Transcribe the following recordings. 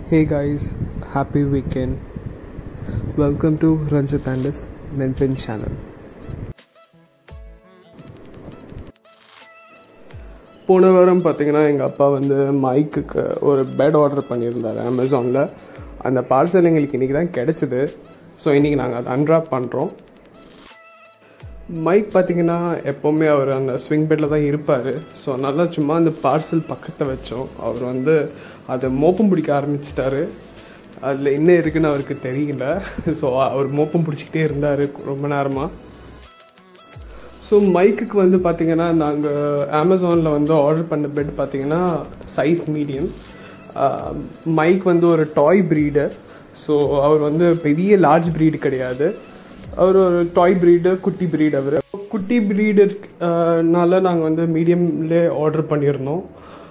Hey guys, happy weekend. Welcome to Ranjit Andis Menpin channel. போன வாரம் பார்த்தீங்கன்னா எங்கள் அப்பா வந்து மைக்குக்கு ஒரு பெட் ஆர்டர் பண்ணியிருந்தார் அமேசானில் அந்த பார்சல் எங்களுக்கு இன்றைக்கி தான் கிடச்சிது ஸோ இன்றைக்கி நாங்கள் அதை அன்ராப் பண்ணுறோம் மைக் பார்த்தீங்கன்னா எப்போவுமே அவர் அந்த ஸ்விங் பெட்டில் தான் இருப்பார் ஸோ நல்லா சும்மா அந்த பார்சல் பக்கத்தில் வச்சோம் அவர் வந்து அதை மோப்பம் பிடிக்க ஆரம்பிச்சிட்டாரு அதில் என்ன இருக்குன்னு அவருக்கு தெரியல ஸோ அவர் மோப்பம் பிடிச்சிக்கிட்டே இருந்தார் ரொம்ப நேரமாக ஸோ மைக்குக்கு வந்து பார்த்தீங்கன்னா நாங்கள் அமேசானில் வந்து ஆர்டர் பண்ண பெட் பார்த்தீங்கன்னா சைஸ் மீடியம் மைக் வந்து ஒரு டாய் ப்ரீடர் ஸோ அவர் வந்து பெரிய லார்ஜ் ப்ரீடு கிடையாது அவர் ஒரு டாய் ப்ரீடு குட்டி ப்ரீட் அவர் குட்டி ப்ரீடர்னால நாங்கள் வந்து மீடியம்லே ஆர்டர் பண்ணியிருந்தோம்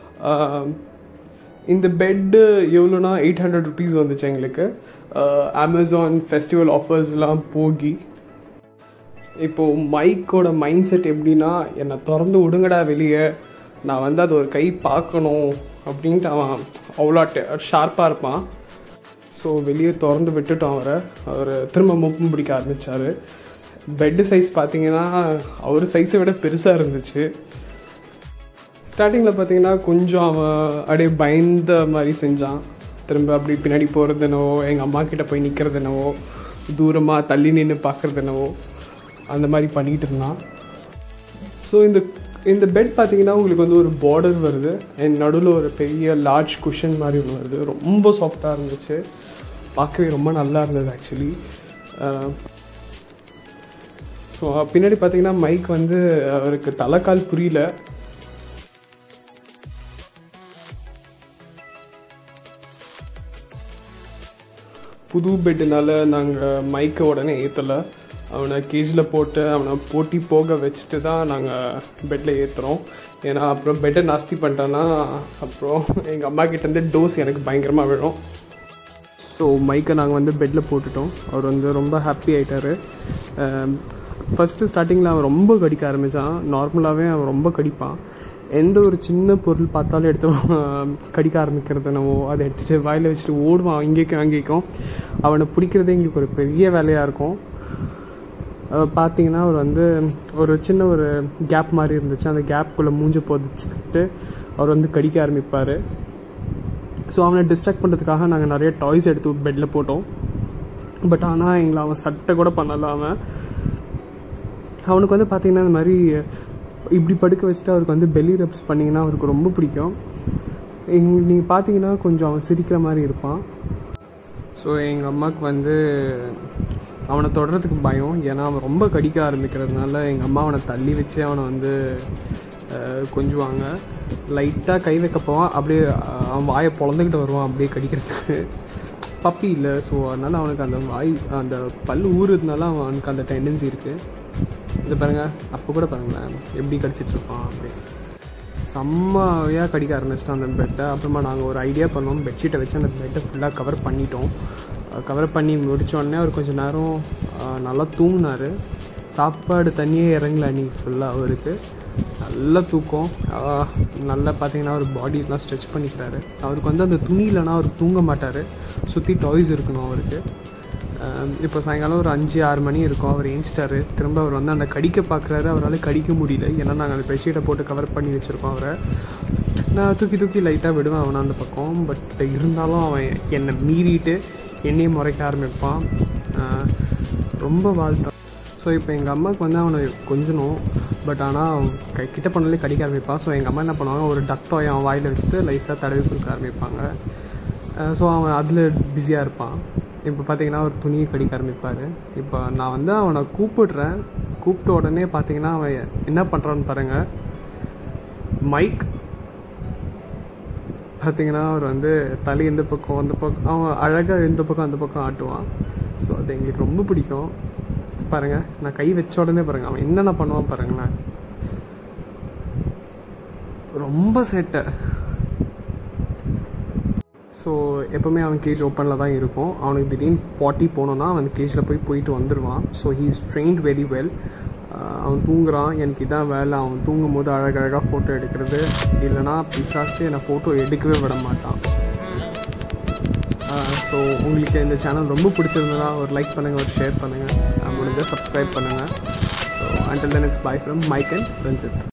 இந்த பெட்டு எவ்வளோனா எயிட் ஹண்ட்ரட் ருபீஸ் வந்துச்சு எங்களுக்கு அமேசான் ஃபெஸ்டிவல் ஆஃபர்ஸ்லாம் போகி இப்போது மைக்கோட மைண்ட் செட் எப்படின்னா என்னை திறந்து விடுங்கடா வெளியே நான் வந்து அது ஒரு கை பார்க்கணும் அப்படின்ட்டு அவன் அவ்வளோ ஷார்ப்பாக இருப்பான் ஸோ வெளியே திறந்து விட்டுட்டோம் அவரை அவர் திரும்ப மொப்பம் பிடிக்க ஆரம்பித்தார் பெட்டு சைஸ் பார்த்தீங்கன்னா அவர் சைஸை விட பெருசாக இருந்துச்சு ஸ்டார்டிங்கில் பார்த்தீங்கன்னா கொஞ்சம் அவன் அப்படியே பயந்த மாதிரி செஞ்சான் திரும்ப அப்படி பின்னாடி போகிறது என்னவோ எங்கள் அம்மா கிட்டே போய் நிற்கிறது என்னவோ தூரமாக தள்ளி நின்று பார்க்குறது என்னவோ அந்த மாதிரி பண்ணிகிட்டு இருந்தான் ஸோ இந்த இந்த பெட் பார்த்தீங்கன்னா உங்களுக்கு வந்து ஒரு பார்டர் வருது என் நடுவில் ஒரு பெரிய லார்ஜ் குஷன் மாதிரி ஒன்று வருது ரொம்ப சாஃப்டாக இருந்துச்சு பார்க்கவே ரொம்ப நல்லா இருந்தது ஆக்சுவலி ஸோ பின்னாடி பார்த்தீங்கன்னா மைக் வந்து அவருக்கு தலைக்கால் புரியல புது பெட்டுனால நாங்கள் மைக்கை உடனே ஏற்றலை அவனை கேஜில் போட்டு அவனை போட்டி போக வச்சுட்டு தான் நாங்கள் பெட்டில் ஏற்றுறோம் ஏன்னா அப்புறம் பெட்டை நாஸ்தி பண்ணிட்டோன்னா அப்புறம் எங்கள் அம்மா கிட்டேருந்து டோஸ் எனக்கு பயங்கரமாக விழும் ஸோ மைக்கை நாங்கள் வந்து பெட்டில் போட்டுட்டோம் அவர் வந்து ரொம்ப ஹாப்பி ஆகிட்டார் ஃபஸ்ட்டு ஸ்டார்டிங்கில் அவன் ரொம்ப கடிக்க ஆரம்பித்தான் நார்மலாகவே அவன் ரொம்ப கடிப்பான் எந்த ஒரு சின்ன பொருள் பார்த்தாலும் எடுத்து கடிக்க ஆரம்பிக்கிறது என்னவோ அதை எடுத்துகிட்டு வாயில் வச்சுட்டு ஓடுவான் இங்கேக்கும் அங்கேக்கும் அவனை பிடிக்கிறதே எங்களுக்கு ஒரு பெரிய வேலையாக இருக்கும் பார்த்தீங்கன்னா அவர் வந்து ஒரு சின்ன ஒரு கேப் மாதிரி இருந்துச்சு அந்த கேப்புக்குள்ளே மூஞ்ச பொதிச்சுக்கிட்டு அவர் வந்து கடிக்க ஆரம்பிப்பார் ஸோ அவனை டிஸ்ட்ராக்ட் பண்ணுறதுக்காக நாங்கள் நிறைய டாய்ஸ் எடுத்து பெட்டில் போட்டோம் பட் ஆனால் எங்களை அவன் சட்டை கூட பண்ணல அவன் அவனுக்கு வந்து பார்த்திங்கன்னா இந்த மாதிரி இப்படி படுக்க வச்சுட்டு அவருக்கு வந்து பெல்லி ரப்ஸ் பண்ணிங்கன்னா அவருக்கு ரொம்ப பிடிக்கும் எங் நீங்கள் பார்த்தீங்கன்னா கொஞ்சம் அவன் சிரிக்கிற மாதிரி இருப்பான் ஸோ எங்கள் அம்மாவுக்கு வந்து அவனை தொடரத்துக்கு பயம் ஏன்னா அவன் ரொம்ப கடிக்க ஆரம்பிக்கிறதுனால எங்கள் அம்மா அவனை தள்ளி வச்சு அவனை வந்து கொஞ்சுவாங்க லைட்டாக கை வைக்க போவான் அப்படியே அவன் வாயை பொழந்துக்கிட்டு வருவான் அப்படியே கடிக்கிறதுக்கு பப்பி இல்லை ஸோ அதனால் அவனுக்கு அந்த வாய் அந்த பல் ஊறுறதுனால அவனுக்கு அந்த டெண்டன்சி இருக்குது இது பாருங்கள் அப்போ கூட பாருங்களேன் எப்படி கடிச்சிட்ருப்பான் அப்படி செம்மையாக கடிக்க ஆரம்பிச்சிட்டோம் அந்த பெட்டை அப்புறமா நாங்கள் ஒரு ஐடியா பண்ணோம் பெட்ஷீட்டை வச்சு அந்த பெட்டை ஃபுல்லாக கவர் பண்ணிட்டோம் கவர் பண்ணி முடித்தோடனே அவர் கொஞ்சம் நேரம் நல்லா தூங்கினார் சாப்பாடு தண்ணியே இறங்கல அன்றைக்கி ஃபுல்லாக அவருக்கு நல்ல தூக்கம் நல்லா பார்த்தீங்கன்னா அவர் பாடியெலாம் ஸ்ட்ரெச் பண்ணிக்கிறாரு அவருக்கு வந்து அந்த துணி இல்லைனா அவர் தூங்க மாட்டார் சுற்றி டாய்ஸ் இருக்கணும் அவருக்கு இப்போ சாயங்காலம் ஒரு அஞ்சு ஆறு மணி இருக்கும் அவர் ஏஞ்சிட்டாரு திரும்ப அவர் வந்து அந்த கடிக்க பார்க்குறாரு அவரால் கடிக்க முடியல ஏன்னா நாங்கள் அந்த பெட்ஷீட்டை போட்டு கவர் பண்ணி வச்சுருக்கோம் அவரை நான் தூக்கி தூக்கி லைட்டாக விடுவேன் அவனை அந்த பக்கம் பட் இருந்தாலும் அவன் என்னை மீறிட்டு என்னையும் முறைக்க ஆரம்பிப்பான் ரொம்ப வாழ்த்தான் ஸோ இப்போ எங்கள் அம்மாவுக்கு வந்து அவனை கொஞ்சணும் பட் ஆனால் அவன் கை கிட்ட பண்ணாலே கடிக்க ஆரம்பிப்பான் ஸோ எங்கள் அம்மா என்ன பண்ணுவாங்க ஒரு டக்டாய் அவன் வாயில் வச்சுட்டு லைஸாக தடவி கொடுக்க ஆரம்பிப்பாங்க ஸோ அவன் அதில் பிஸியாக இருப்பான் இப்போ பார்த்தீங்கன்னா ஒரு துணியை கடிக்க ஆரம்பிப்பார் இப்போ நான் வந்து அவனை கூப்பிடுறேன் கூப்பிட்ட உடனே பார்த்தீங்கன்னா அவன் என்ன பண்ணுறான்னு பாருங்கள் மைக் பார்த்தீங்கன்னா அவர் வந்து தலை இந்த பக்கம் அந்த பக்கம் அவன் அழகாக இந்த பக்கம் அந்த பக்கம் ஆட்டுவான் ஸோ அது எங்களுக்கு ரொம்ப பிடிக்கும் பாருங்கள் நான் கை வச்ச உடனே பாருங்கள் அவன் என்னென்ன பண்ணுவான் பாருங்களேன் ரொம்ப சேட்டை ஸோ எப்போவுமே அவன் கேஜ் ஓப்பனில் தான் இருக்கும் அவனுக்கு திடீர்னு பாட்டி போனோன்னா அவன் கேஜில் போய் போயிட்டு வந்துடுவான் so he is trained very well அவன் தூங்குறான் எனக்கு இதான் வேலை அவன் தூங்கும் போது அழகழகாக ஃபோட்டோ எடுக்கிறது இல்லைனா பிசாசு என்னை ஃபோட்டோ எடுக்கவே விட மாட்டான் ஸோ உங்களுக்கு இந்த சேனல் ரொம்ப பிடிச்சிருந்ததுன்னா ஒரு லைக் பண்ணுங்கள் ஒரு ஷேர் பண்ணுங்கள் முடிஞ்சால் சப்ஸ்கிரைப் பண்ணுங்கள் so until then it's bye from Mike and Ranjith